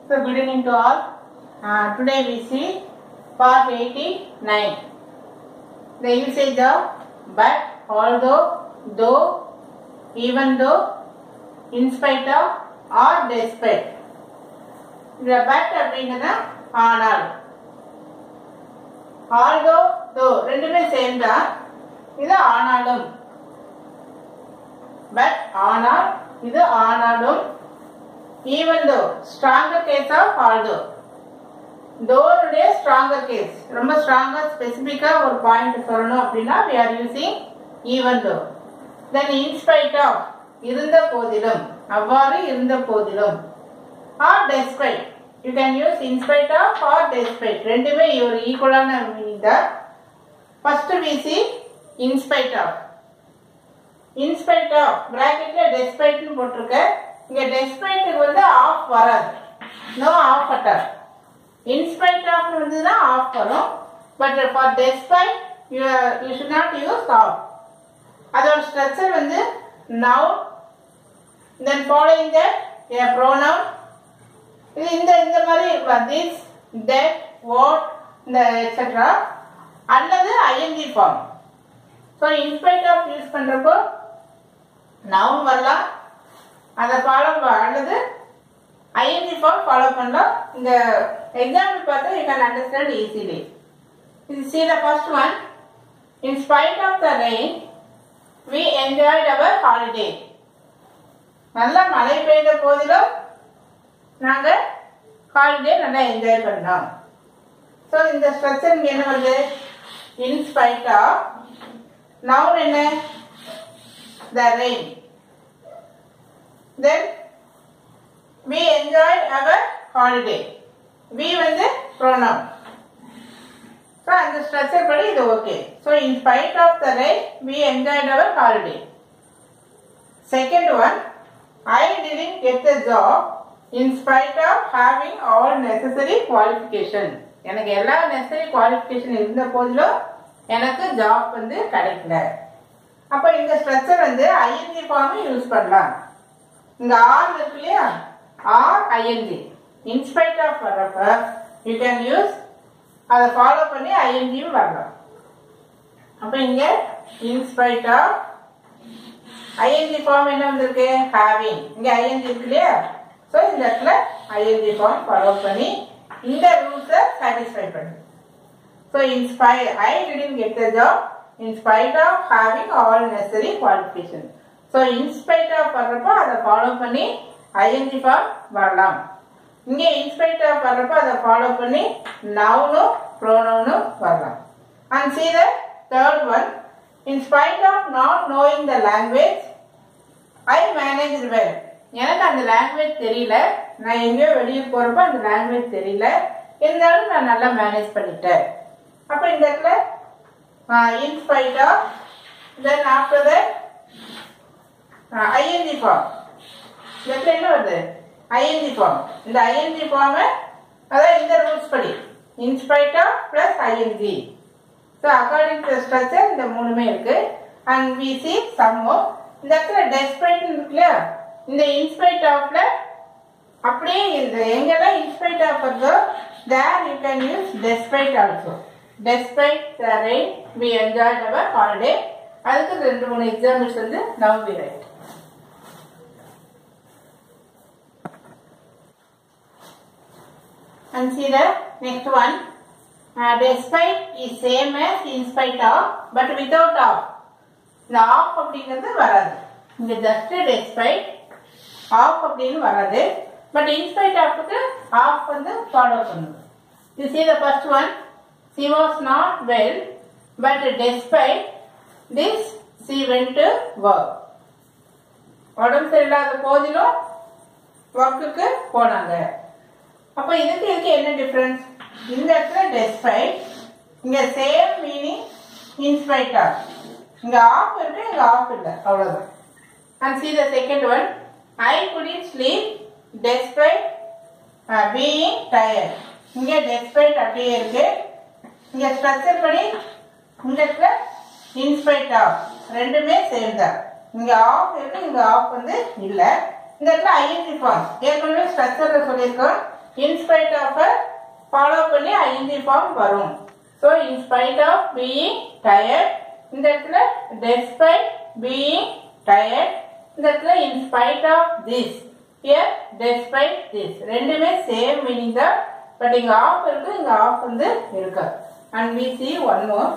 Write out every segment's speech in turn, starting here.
So good evening to all. Uh, today we see part 89. The usage of but, although, though, even though, in spite of, or despite. இந்த but அப்படிங்கிறது ஆனால் although, though ரெண்டுமே சேர்ந்தா இது ஆனாலும் but ஆனால் இது ஆனாலும் even though stronger case of although தோனுடைய ஸ்ட்ராங்கர் கேஸ் ரொம்ப ஸ்ட்ராங்கா ஸ்பெசிபிக்கா ஒரு பாயிண்ட் சொல்லணும் அப்படின்னா we are using even though then in spite of இருந்த போதிலும் அவ்வாறு இருந்த போதிலும் or despite you can use in spite of or despite ரெண்டுமே ஒரு ஈக்குவலான மீனிங் தான் first we see in spite of in spite of பிராக்கெட்ல டெஸ்பைட்னு போட்டிருக்க இங்க டெஸ்பைட்டுக்கு வந்து ஆஃப் வராது நோ ஆஃப் அட்டார் இன்ஸ்பைட் ஆஃப் வந்ததுன்னா ஆஃப் வரும் but for despite you you should not use of அதோட ஸ்ட்ரக்சர் வந்து now then following that a pronoun இது இந்த இந்த மாதிரி இருக்கும் திஸ் தட் வாட் இந்த எக்ஸெட்ரா அல்லது ING form so in spite of use பண்ணுறப்போ நவுன் வரலாம் அதை ஃபாலோ அல்லது ஐஎன்ஜி ஃபார்ம் ஃபாலோ பண்ணலாம் இந்த எக்ஸாம்பிள் பார்த்தா யூ கேன் அண்டர்ஸ்டாண்ட் ஈஸிலி இது see the first one in spite of the rain we enjoyed our holiday நல்லா மழை பெய்த போதிலும் நாங்கள் ஹாலிடே நல்லா என்ஜாய் பண்ணோம் ஸோ இந்த ஸ்ட்ரக்சர் இங்கே என்ன வருது இன் ஸ்பைட் ஆஃப் நவுன் என்ன the rain. Then we enjoyed our holiday. We வந்து pronoun. So அந்த structure படி இது okay. So in spite of the rain, we enjoyed our holiday. Second one, I didn't get the job in spite of having all necessary qualification. எனக்கு எல்லா necessary qualification இருந்த போதிலும் எனக்கு job வந்து கிடைக்கல அப்போ இந்த ஸ்ட்ரக்சர் வந்து ஐஎன்ஜி ஃபார்ம் யூஸ் பண்ணலாம் இங்க ஆர் இருக்கு இல்லையா ஆர் ஐஎன்ஜி இன்ஸ்பைட் ஆஃப் வர்றப்ப யூ கேன் யூஸ் அதை ஃபாலோ பண்ணி ஐஎன்ஜியும் வரலாம் அப்போ இங்க இன்ஸ்பைட் ஆஃப் ஐஎன்ஜி ஃபார்ம் என்ன வந்திருக்கு ஹேவிங் இங்க ஐஎன்ஜி இருக்கு இல்லையா ஸோ இந்த இடத்துல ஐஎன்ஜி ஃபார்ம் ஃபாலோ பண்ணி இந்த ரூல்ஸை சாட்டிஸ்ஃபை பண்ணு so in spite I didn't get the job in spite of having all necessary qualification. So, in spite of வர்றப்போ அதை ஃபாலோ பண்ணி ing form வரலாம் இங்கே in spite of வர்றப்போ அதை ஃபாலோ பண்ணி நவுனும் ப்ரோனவுனும் வரலாம் and see the third one in spite of not knowing the language I managed well எனக்கு அந்த லாங்குவேஜ் தெரியல நான் எங்கேயோ வெளியே போறப்ப அந்த லாங்குவேஜ் தெரியல இருந்தாலும் நான் நல்லா மேனேஜ் பண்ணிட்டேன் அப்ப இந்த இடத்துல uh, in spite of then after that uh, ing form இதுல என்ன வருது ing form இந்த ing form அதான் இந்த ரூல்ஸ் படி in spite of plus ing so according to the structure இந்த மூணுமே இருக்கு and we see some more இந்த இடத்துல despite இருக்கு இல்லையா இந்த in spite ofல அப்படியே இந்த எங்கெல்லாம் in spite of வருதோ there you can use despite also despite the rain we enjoyed our holiday அதுக்கு ரெண்டு மூணு எக்ஸாம்பிள்ஸ் வந்து now we write and see the next one uh, despite is same as in spite of but without of இந்த of அப்படிங்கிறது வராது இங்க just despite of அப்படின்னு வராது பட் இன்ஸ்பைட் ஆஃப்க்கு ஆஃப் வந்து ஃபாலோ பண்ணுது you see the first one she was not well, but despite this, she went to work. உடம்பு சரியில்லாத போதிலும் ஒர்க்குக்கு போனாங்க அப்ப இதுக்கு இதுக்கு என்ன டிஃபரன்ஸ் இந்த இடத்துல டெஸ்பைட் இங்க சேம் மீனிங் இன்ஸ்பைட் ஆஃப் இங்க ஆஃப் இருக்கு இங்க ஆஃப் இல்லை அவ்வளவுதான் and see the second one I couldn't sleep despite being tired இங்க டெஸ்பைட் அப்படியே இருக்கு இங்க ஸ்ட்ரக்சர் படி இந்த இடத்துல இன்ஸ்பைட் ஆஃப் ரெண்டுமே சேம் தான் இங்க ஆஃப் இருக்கு இங்க ஆஃப் வந்து இல்ல இந்த இடத்துல ஐஎன்டி ஃபார்ம் ஏற்கனவே ஸ்ட்ரக்சர்ல சொல்லியிருக்கோம் இன்ஸ்பைட் ஆஃப் ஃபாலோ பண்ணி ஐஎன்ஜி ஃபார்ம் வரும் so in spite of being tired இந்த இடத்துல டெஸ்பைட் பீயிங் டயர்ட் இந்த இடத்துல in spite of this here despite this ரெண்டுமே சேம் மீனிங் தான் பட் இங்க ஆஃப் இருக்கு இங்க ஆஃப் வந்து இருக்கு and we see one more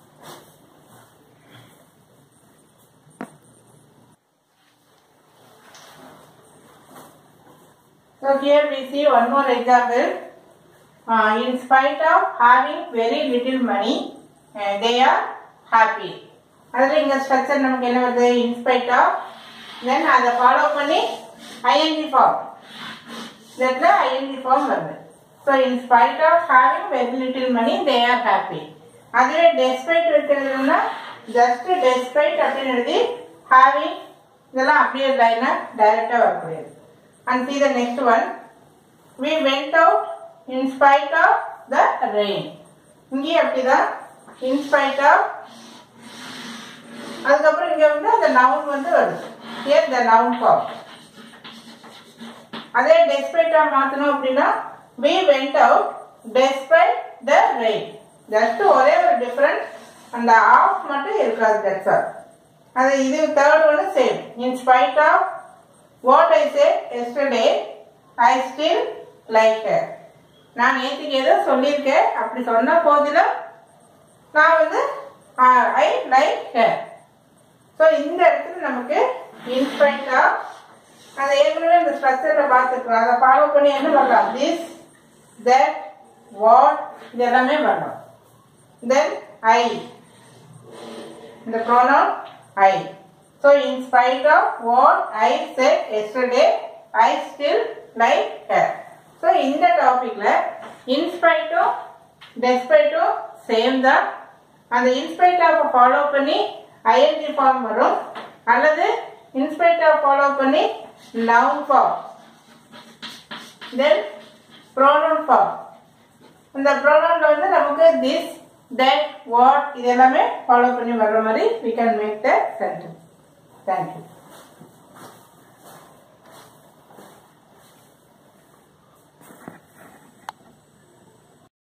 So here we see one more example. Uh, in spite of having very little money, uh, they are happy. அதில் இங்கே structure நமக்கு என்ன வருது இன்ஸ்பைட் ஆஃப் தென் அதை ஃபாலோ பண்ணி ஐஎன்ஜி ஃபார்ம் இதில் ஐஎன்ஜி ஃபார்ம் வருது so in spite of having very little money they are happy அதுவே டெஸ்பைட் இருக்கிறதுனா ஜஸ்ட் டெஸ்பைட் அப்படின்னு எழுதி ஹேவிங் இதெல்லாம் அப்படியே லைனாக டைரெக்டாக வரக்கூடியது and see the next one we went out in spite of the rain இங்கே அப்படிதான் in spite of அதுக்கப்புறம் இங்க வந்து அந்த நவுன் வந்து வருது here the noun form அதே despite ஆ மாத்தணும் அப்படின்னா we went out despite the rain just ஒரே ஒரு டிஃபரன்ஸ் அந்த ஆஃப் மட்டும் இருக்காது that's all அது இது தேர்ட் ஒன்று same in spite of what I said yesterday I still like her நான் நேற்றுக்கு ஏதோ சொல்லியிருக்கேன் அப்படி சொன்ன போதிலும் நான் வந்து ஐ லைக் her ஸோ இந்த இடத்துல நமக்கு இன்ஸ்பைட்டா அதை ஏற்கனவே இந்த ஸ்ட்ரக்சரில் பார்த்துக்கலாம் அதை ஃபாலோ பண்ணி என்ன வரலாம் திஸ் தட் வாட் இது எல்லாமே வரலாம் தென் ஐ இந்த pronoun I So in spite of what I said yesterday, I still like her. So இந்த டாபிக்ல in spite of, despite of same தான் அந்த in spite of ஃபாலோ பண்ணி ing ஃபார்ம் வரும் அல்லது in spite of ஃபாலோ பண்ணி noun form then pronoun form இந்த ப்ரோனவுன்ல வந்து நமக்கு this that what இது எல்லாமே ஃபாலோ பண்ணி வர்ற மாதிரி we can make the sentence Thank you.